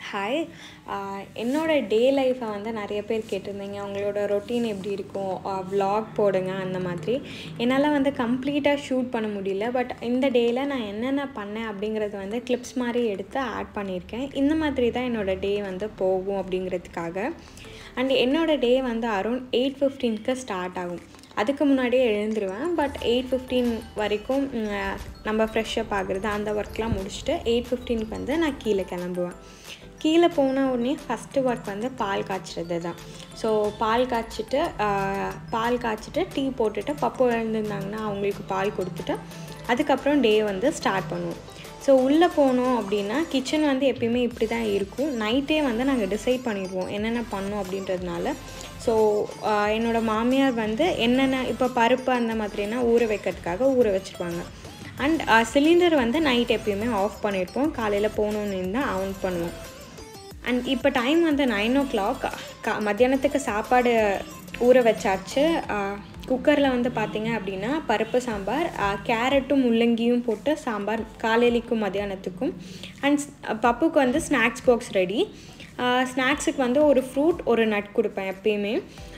hi என்னோடய டே லைஃப்பை வந்து நிறைய பேர் கேட்டிருந்தீங்க உங்களோட ரொட்டீன் எப்படி இருக்கும் வ்ளாக் போடுங்க அந்த மாதிரி என்னால் வந்து கம்ப்ளீட்டாக ஷூட் பண்ண முடியல பட் இந்த டேயில் நான் என்னென்ன பண்ணேன் அப்படிங்கிறது வந்து கிளிப்ஸ் மாதிரி எடுத்து ஆட் பண்ணியிருக்கேன் இந்த மாதிரி தான் என்னோடய டே வந்து போகும் அப்படிங்கிறதுக்காக அண்ட் என்னோடய டே வந்து அரௌண்ட் எயிட் ஃபிஃப்டீனுக்கு ஸ்டார்ட் ஆகும் அதுக்கு முன்னாடியே எழுந்துருவேன் பட் எயிட் ஃபிஃப்டீன் வரைக்கும் ம், நம்ம ஃப்ரெஷ்ஷப் ஆகுறது அந்த ஒர்க்லாம் முடிச்சுட்டு எயிட் ஃபிஃப்டீனுக்கு வந்து நான் கீழே கிளம்புவேன் கீழே போன உடனே ஃபஸ்ட்டு ஒர்க் வந்து பால் காய்ச்சறது தான் ஸோ பால் காய்ச்சிட்டு ஆ, பால் காய்ச்சிட்டு டீ போட்டுட்டு பப்பு எழுந்திருந்தாங்கன்னா அவங்களுக்கு பால் கொடுத்துட்டு அதுக்கப்புறம் டே வந்து ஸ்டார்ட் பண்ணுவோம் ஸோ உள்ளே போனோம் அப்படின்னா கிச்சன் வந்து எப்பயுமே இப்படி தான் இருக்கும் நைட்டே வந்து நாங்கள் டிசைட் பண்ணிடுவோம் என்னென்ன பண்ணோம் அப்படின்றதுனால ஸோ என்னோடய மாமியார் வந்து என்னென்ன இப்போ பருப்பு அந்த மாதிரினா ஊற வைக்கிறதுக்காக ஊற வச்சுருவாங்க அண்ட் சிலிண்டர் வந்து நைட் எப்பயுமே ஆஃப் பண்ணியிருப்போம் காலையில் போகணுன்னு தான் ஆன் பண்ணுவோம் அண்ட் இப்போ டைம் வந்து நைன் ஓ கிளாக் கா மத்தியானத்துக்கு சாப்பாடு ஊற வச்சாச்சு குக்கரில் வந்து பார்த்தீங்க அப்படின்னா பருப்பு சாம்பார் கேரட்டும் முள்ளங்கியும் போட்டு சாம்பார் காலையிலைக்கும் மத்தியானத்துக்கும் அண்ட் பப்புக்கு வந்து ஸ்நாக்ஸ் பாக்ஸ் ரெடி ஸ்நாக்ஸுக்கு வந்து ஒரு ஃப்ரூட் ஒரு நட் கொடுப்பேன் எப்பயுமே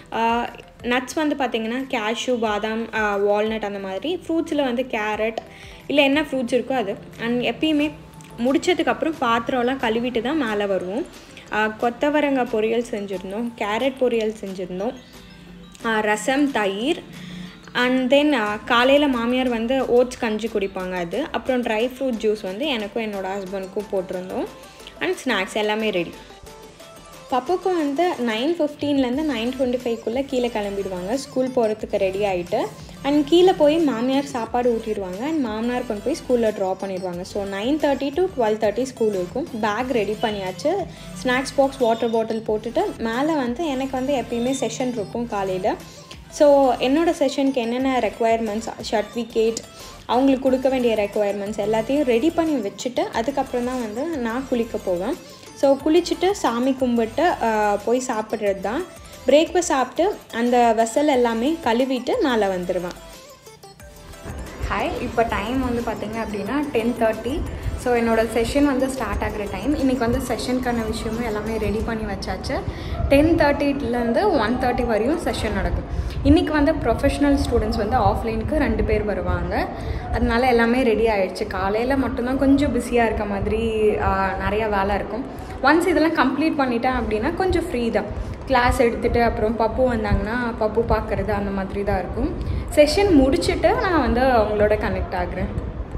நட்ஸ் வந்து பார்த்திங்கன்னா கேஷ்யூ பாதாம் வால்நட் அந்த மாதிரி ஃப்ரூட்ஸில் வந்து கேரட் இல்லை என்ன ஃப்ரூட்ஸ் இருக்கோ அது அண்ட் எப்பயுமே முடிச்சதுக்கப்புறம் பாத்திரம்லாம் கழுவிட்டு தான் மேலே வருவோம் ஆஹ் கொத்தவரங்காய் பொரியல் செஞ்சுருந்தோம் கேரட் பொரியல் செஞ்சுருந்தோம் ஆஹ் ரசம் தயிர் அண்ட் தென் காலையில் மாமியார் வந்து ஓட்ஸ் கஞ்சி குடிப்பாங்க அது அப்புறம் ட்ரை ஃப்ரூட் ஜூஸ் வந்து எனக்கும் என்னோடய ஹஸ்பண்டுக்கும் போட்டிருந்தோம் அண்ட் ஸ்நாக்ஸ் எல்லாமே ரெடி பப்புக்கு வந்து நைன் ஃபிஃப்டீன்லேருந்து நைன் டுவெண்ட்டி ஃபைவ்க்குள்ளே கீழே கிளம்பிடுவாங்க ஸ்கூல் போகிறதுக்கு ரெடி ஆகிட்டு அண்ட் கீழே போய் மாமியார் சாப்பாடு ஊட்டிடுவாங்க அண்ட் மாமனார் கொண்டு போய் ஸ்கூலில் ட்ராப் பண்ணிடுவாங்க so nine thirty to twelve thirty school இருக்கும் பேக் ரெடி பண்ணியாச்சு ஸ்நாக்ஸ் பாக்ஸ் வாட்டர் பாட்டில் போட்டுட்டு மேலே வந்து எனக்கு வந்து எப்பயுமே செஷன் இருக்கும் காலையில் ஸோ என்னோடய செஷனுக்கு என்னென்ன ரெக்குவயர்மெண்ட்ஸ் சர்டிஃபிகேட் அவங்களுக்கு கொடுக்க வேண்டிய ரெக்குவயர்மெண்ட்ஸ் எல்லாத்தையும் ரெடி பண்ணி வச்சுட்டு அதுக்கப்புறம் தான் வந்து நான் குளிக்க போவேன் ஸோ குளிச்சுட்டு சாமி கும்பிட்டு ஆஹ், போய் சாப்பிட்றது தான் பிரேக்ஃபாஸ்ட் சாப்பிட்டு அந்த வெசல் எல்லாமே கழுவிட்டு மேலே வந்துடுவேன் ஹாய் இப்போ டைம் வந்து பார்த்தீங்க அப்படின்னா டென் தேர்ட்டி ஸோ என்னோடய செஷன் வந்து ஸ்டார்ட் ஆகிற டைம் இன்றைக்கி வந்து செஷனுக்கான விஷயமும் எல்லாமே ரெடி பண்ணி வச்சாச்சு டென் தேர்ட்டிலேருந்து ஒன் தேர்ட்டி வரையும் செஷன் நடக்கும் இன்றைக்கி வந்து ப்ரொஃபஷனல் ஸ்டூடெண்ட்ஸ் வந்து ஆஃப்லைனுக்கு ரெண்டு பேர் வருவாங்க அதனால எல்லாமே ரெடி ஆயிடுச்சு காலையில் மட்டும்தான் கொஞ்சம் பிஸியாக இருக்க மாதிரி ஆஹ், நிறைய வேலை இருக்கும் ஒன்ஸ் இதெல்லாம் கம்ப்ளீட் பண்ணிட்டேன் அப்படின்னா கொஞ்சம் ஃப்ரீ தான் கிளாஸ் எடுத்துகிட்டு அப்புறம் பப்பு வந்தாங்கன்னா பப்பு பார்க்குறது அந்த மாதிரி தான் இருக்கும் செஷன் முடிச்சுட்டு நான் வந்து அவங்களோட கனெக்ட் ஆகுறேன்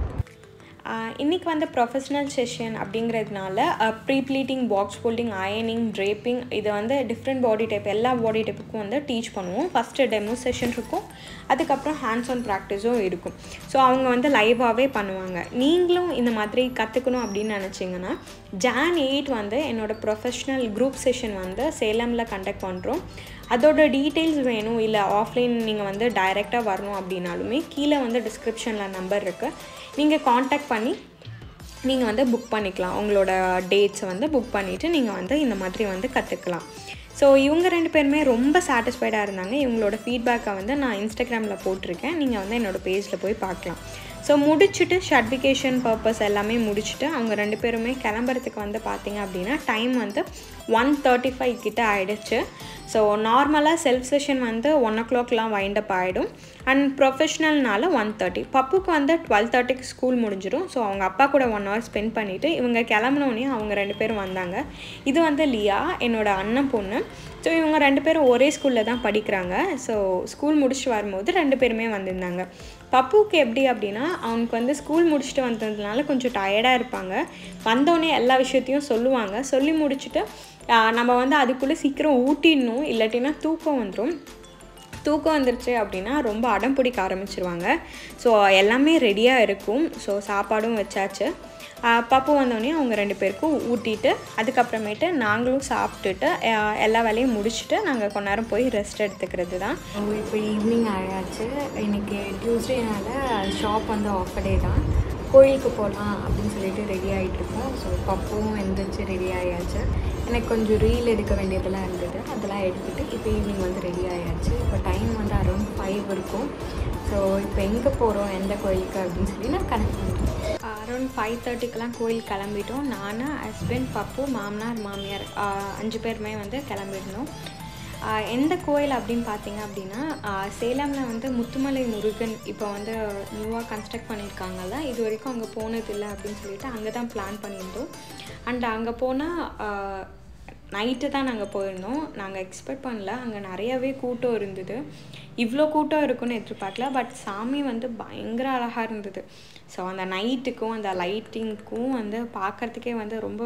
இன்றைக்கி வந்து ப்ரொஃபஷ்னல் செஷன் அப்படிங்கிறதுனால ப்ரீ ப்ளீட்டிங் பாக்ஸ் ஃபோல்டிங் அயனிங் ட்ரேப்பிங் இது வந்து டிஃப்ரெண்ட் பாடி டைப் எல்லா பாடி டைப்புக்கும் வந்து டீச் பண்ணுவோம் ஃபஸ்ட்டு டெமோ செஷன் இருக்கும் அதுக்கப்புறம் ஹேண்ட்ஸ் ஆன் ப்ராக்டிஸும் இருக்கும் ஸோ அவங்க வந்து லைவாகவே பண்ணுவாங்க நீங்களும் இந்த மாதிரி கற்றுக்கணும் அப்படின்னு நினச்சிங்கன்னா ஜான் எயிட் வந்து என்னோட ப்ரொஃபஷ்னல் குரூப் செஷன் வந்து சேலமில் கண்டக்ட் பண்ணுறோம் அதோட டீட்டெயில்ஸ் வேணும் இல்லை ஆஃப்லைன் நீங்கள் வந்து டைரெக்டாக வரணும் அப்படின்னாலுமே கீழே வந்து டிஸ்கிரிப்ஷனில் நம்பர் இருக்குது நீங்கள் காண்டாக்ட் பண்ணி நீங்கள் வந்து புக் பண்ணிக்கலாம் உங்களோட டேட்ஸை வந்து புக் பண்ணிவிட்டு நீங்கள் வந்து இந்த மாதிரி வந்து கற்றுக்கலாம் ஸோ இவங்க ரெண்டு பேருமே ரொம்ப சாட்டிஸ்ஃபைடாக இருந்தாங்க இவங்களோட ஃபீட்பேக்கை வந்து நான் இன்ஸ்டாகிராமில் போட்டிருக்கேன் நீங்கள் வந்து என்னோடய பேஜில் போய் பார்க்கலாம் ஸோ முடிச்சுட்டு சர்டிஃபிகேஷன் பர்பஸ் எல்லாமே முடிச்சுட்டு அவங்க ரெண்டு பேருமே கிளம்புறதுக்கு வந்து பார்த்தீங்க அப்படின்னா டைம் வந்து ஒன் தேர்ட்டி ஃபைவ் கிட்ட ஆயிடுச்சு ஸோ நார்மலாக செல்ஃப் செஷன் வந்து ஒன் ஓ கிளாக்லாம் வைண்ட் அப் ஆகிடும் அண்ட் ப்ரொஃபஷ்னல்னால ஒன் தேர்ட்டி பப்புக்கு வந்து டுவெல் தேர்ட்டிக்கு ஸ்கூல் முடிஞ்சிடும் ஸோ அவங்க அப்பா கூட ஒன் ஹவர் ஸ்பெண்ட் பண்ணிவிட்டு இவங்க கிளம்புனோடனே அவங்க ரெண்டு பேரும் வந்தாங்க இது வந்து லியா என்னோட அண்ணன் பொண்ணு ஸோ இவங்க ரெண்டு பேரும் ஒரே ஸ்கூலில் தான் படிக்கிறாங்க ஸோ ஸ்கூல் முடிச்சுட்டு வரும்போது ரெண்டு பேருமே வந்திருந்தாங்க பப்புக்கு எப்படி அப்படின்னா அவனுக்கு வந்து ஸ்கூல் முடிச்சுட்டு வந்ததுனால கொஞ்சம் டயர்டாக இருப்பாங்க வந்தோடனே எல்லா விஷயத்தையும் சொல்லுவாங்க சொல்லி முடிச்சுட்டு ஆஹ், நம்ம வந்து அதுக்குள்ளே சீக்கிரம் ஊட்டிடணும் இல்லாட்டினா தூக்கம் வந்துடும் தூக்கம் வந்துருச்சு அப்படின்னா ரொம்ப அடம் பிடிக்க ஆரம்பிச்சிருவாங்க ஸோ எல்லாமே ரெடியாக இருக்கும் ஸோ சாப்பாடும் வச்சாச்சு ஆஹ் பப்பு வந்தோடனே அவங்க ரெண்டு பேருக்கும் ஊட்டிட்டு அதுக்கப்புறமேட்டு நாங்களும் சாப்பிட்டுட்டு ஆஹ் எல்லா வேலையும் முடிச்சுட்டு நாங்கள் கொஞ்ச நேரம் போய் ரெஸ்ட் எடுத்துக்கிறது தான் இப்போ ஈவினிங் ஆயாச்சு இன்னைக்கு டியூஸ்டேனால ஷாப் வந்து ஆஃப் டே தான் கோயிலுக்கு போகலாம் அப்படின்னு சொல்லிட்டு ரெடி ஆகிட்டு இருக்கோம் ஸோ பப்பும் எந்திரிச்சு ரெடி ஆயாச்சு எனக்கு கொஞ்சம் ரீல் எடுக்க வேண்டியதெல்லாம் இருந்தது அதெல்லாம் எடுத்துகிட்டு இப்போ ஈவினிங் வந்து ரெடி ஆயாச்சு இப்போ டைம் வந்து அரௌண்ட் ஃபைவ் இருக்கும் ஸோ இப்போ எங்கே போகிறோம் எந்த கோயிலுக்கு அப்படின்னு சொல்லி நான் கனெக்ட் பண்ணுறேன் அரௌண்ட் ஃபைவ் தேர்ட்டிக்கெலாம் கோயில் கிளம்பிட்டோம் நான் ஹஸ்பண்ட் பப்பு மாமனார் மாமியார் ஆஹ் அஞ்சு பேருமே வந்து கிளம்பிடணும் ஆஹ் எந்த கோயில் அப்படின்னு பார்த்தீங்க அப்படின்னா ஆஹ் சேலமில் வந்து முத்துமலை முருகன் இப்போ வந்து நியூவாக கன்ஸ்ட்ரக்ட் பண்ணியிருக்காங்கல்ல இது வரைக்கும் அங்கே போனதில்லை அப்படின்னு சொல்லிட்டு அங்கே தான் பிளான் பண்ணியிருந்தோம் அண்ட் அங்கே போனால் நைட்டு தான் நாங்கள் போயிருந்தோம் நாங்கள் எக்ஸ்பெக்ட் பண்ணல அங்கே நிறையவே கூட்டம் இருந்தது இவ்வளோ கூட்டம் இருக்குன்னு எதிர்பார்க்கல பட் சாமி வந்து பயங்கர அழகாக இருந்தது ஸோ அந்த நைட்டுக்கும் அந்த லைட்டிங்க்கும் வந்து பார்க்குறதுக்கே வந்து ரொம்ப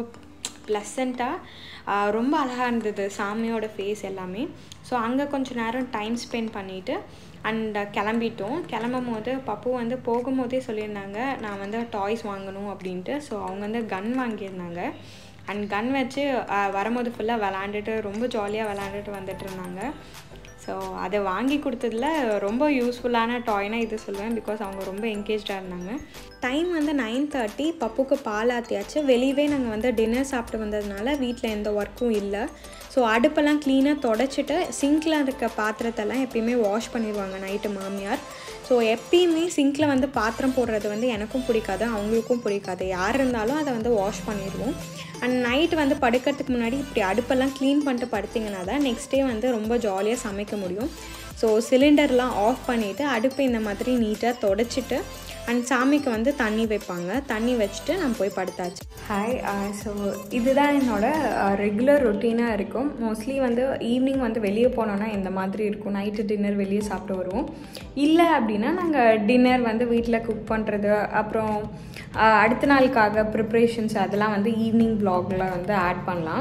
ப்ளசண்ட்டாக ரொம்ப அழகாக இருந்தது சாமியோட ஃபேஸ் எல்லாமே ஸோ அங்கே கொஞ்சம் நேரம் டைம் ஸ்பெண்ட் பண்ணிவிட்டு அண்ட் கிளம்பிட்டோம் கிளம்பும் போது பப்பு வந்து போகும்போதே சொல்லியிருந்தாங்க நான் வந்து டாய்ஸ் வாங்கணும் அப்படின்ட்டு ஸோ அவங்க வந்து கன் வாங்கியிருந்தாங்க அண்ட் கன் வச்சு அஹ், வரும்போது ஃபுல்லாக விளாண்டுட்டு ரொம்ப ஜாலியாக விளாண்டுட்டு வந்துட்டு இருந்தாங்க ஸோ அதை வாங்கி கொடுத்ததுல ரொம்ப யூஸ்ஃபுல்லான டாய்னா இது சொல்லுவேன் பிகாஸ் அவங்க ரொம்ப என்கேஜாக இருந்தாங்க டைம் வந்து நைன் தேர்ட்டி பப்புக்கு பால் ஆற்றியாச்சு வெளியவே நாங்கள் வந்து டின்னர் சாப்பிட்டு வந்ததுனால வீட்டில் எந்த ஒர்க்கும் இல்லை ஸோ அடுப்பெல்லாம் க்ளீனாக தொடச்சிட்டு சிங்கில் இருக்க பாத்திரத்தெல்லாம் எப்பயுமே வாஷ் பண்ணிடுவாங்க நைட்டு மாமியார் ஸோ எப்பயுமே சிங்கில் வந்து பாத்திரம் போடுறது வந்து எனக்கும் பிடிக்காது அவங்களுக்கும் பிடிக்காது யார் இருந்தாலும் அதை வந்து வாஷ் பண்ணிடுவோம் அண்ட் நைட் வந்து படுக்கிறதுக்கு முன்னாடி இப்படி அடுப்பெல்லாம் க்ளீன் பண்ணிட்டு படுத்திங்கன்னா தான் நெக்ஸ்ட் டே வந்து ரொம்ப ஜாலியாக சமைக்க முடியும் ஸோ சிலிண்டர்லாம் ஆஃப் பண்ணிவிட்டு அடுப்பு இந்த மாதிரி நீட்டாக தொடச்சிட்டு அண்ட் சாமிக்கு வந்து தண்ணி வைப்பாங்க தண்ணி வச்சுட்டு நான் போய் படுத்தாச்சு ஹாய் ஸோ இதுதான் என்னோட ரெகுலர் ரொட்டீனாக இருக்கும் மோஸ்ட்லி வந்து ஈவினிங் வந்து வெளியே போனோன்னா இந்த மாதிரி இருக்கும் நைட்டு டின்னர் வெளியே சாப்பிட்டு வருவோம் இல்லை அப்படின்னா நாங்கள் டின்னர் வந்து வீட்டில் குக் பண்ணுறது அப்புறம் ஆஹ் அடுத்த நாளுக்காக ப்ரிப்ரேஷன்ஸ் அதெல்லாம் வந்து ஈவினிங் வ்ளாகில் வந்து ஆட் பண்ணலாம்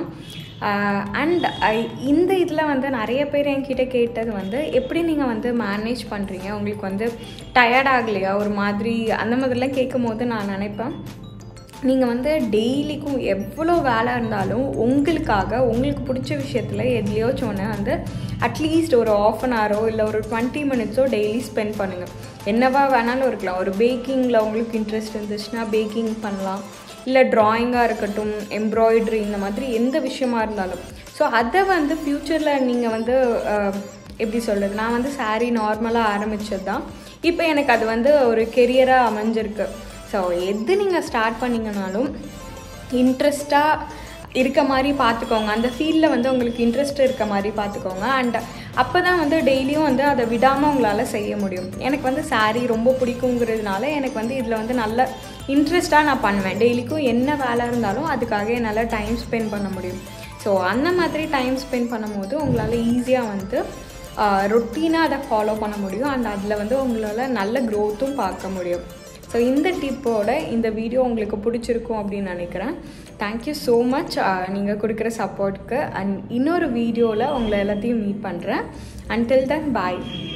அண்ட் இந்த இதில் வந்து நிறைய பேர் என்கிட்ட கேட்டது வந்து எப்படி நீங்கள் வந்து மேனேஜ் பண்ணுறீங்க உங்களுக்கு வந்து டயர்ட் ஆகலையா ஒரு மாதிரி அந்த மாதிரிலாம் கேட்கும் போது நான் நினைப்பேன் நீங்கள் வந்து டெய்லிக்கும் எவ்வளோ வேலை இருந்தாலும் உங்களுக்காக உங்களுக்கு பிடிச்ச விஷயத்தில் எதுலையோச்சும் ஒன்று வந்து அட்லீஸ்ட் ஒரு ஆஃப் அன் ஹவரோ இல்லை ஒரு டுவெண்ட்டி மினிட்ஸோ டெய்லி ஸ்பெண்ட் பண்ணுங்கள் என்னவா வேணாலும் இருக்கலாம் ஒரு பேக்கிங்கில் உங்களுக்கு இன்ட்ரெஸ்ட் இருந்துச்சுன்னா பேக்கிங் பண்ணலாம் இல்லை ட்ராயிங்காக இருக்கட்டும் எம்ப்ராய்டரி இந்த மாதிரி எந்த விஷயமா இருந்தாலும் ஸோ அதை வந்து ஃப்யூச்சரில் நீங்கள் வந்து அஹ், எப்படி சொல்கிறது நான் வந்து saree நார்மலாக ஆரம்பித்தது தான் இப்போ எனக்கு அது வந்து ஒரு கெரியராக அமைஞ்சிருக்கு ஸோ எது நீங்கள் ஸ்டார்ட் பண்ணீங்கனாலும் இன்ட்ரெஸ்ட்டாக இருக்க மாதிரி பார்த்துக்கோங்க அந்த ஃபீல்டில் வந்து உங்களுக்கு இன்ட்ரெஸ்ட் இருக்க மாதிரி பார்த்துக்கோங்க அண்ட் அப்போ தான் வந்து டெய்லியும் வந்து அதை விடாமல் உங்களால் செய்ய முடியும் எனக்கு வந்து saree ரொம்ப பிடிக்குங்கிறதுனால எனக்கு வந்து இதில் வந்து நல்ல இன்ட்ரெஸ்ட்டாக நான் பண்ணுவேன் டெய்லிக்கும் என்ன வேலை இருந்தாலும் அதுக்காக என்னால் டைம் ஸ்பெண்ட் பண்ண முடியும் ஸோ அந்த மாதிரி டைம் ஸ்பெண்ட் பண்ணும்போது உங்களால் ஈஸியாக வந்து ரொட்டீனாக அதை ஃபாலோ பண்ண முடியும் அண்ட் அதில் வந்து உங்களால் நல்ல க்ரோத்தும் பார்க்க முடியும் ஸோ இந்த டிப்போட இந்த வீடியோ உங்களுக்கு பிடிச்சிருக்கும் அப்படின்னு நினைக்கிறேன் தேங்க்யூ ஸோ மச் நீங்கள் கொடுக்குற சப்போர்ட்டுக்கு அண்ட் இன்னொரு வீடியோவில் உங்களை எல்லாத்தையும் மீட் பண்ணுறேன் அன்டில் தன் பாய்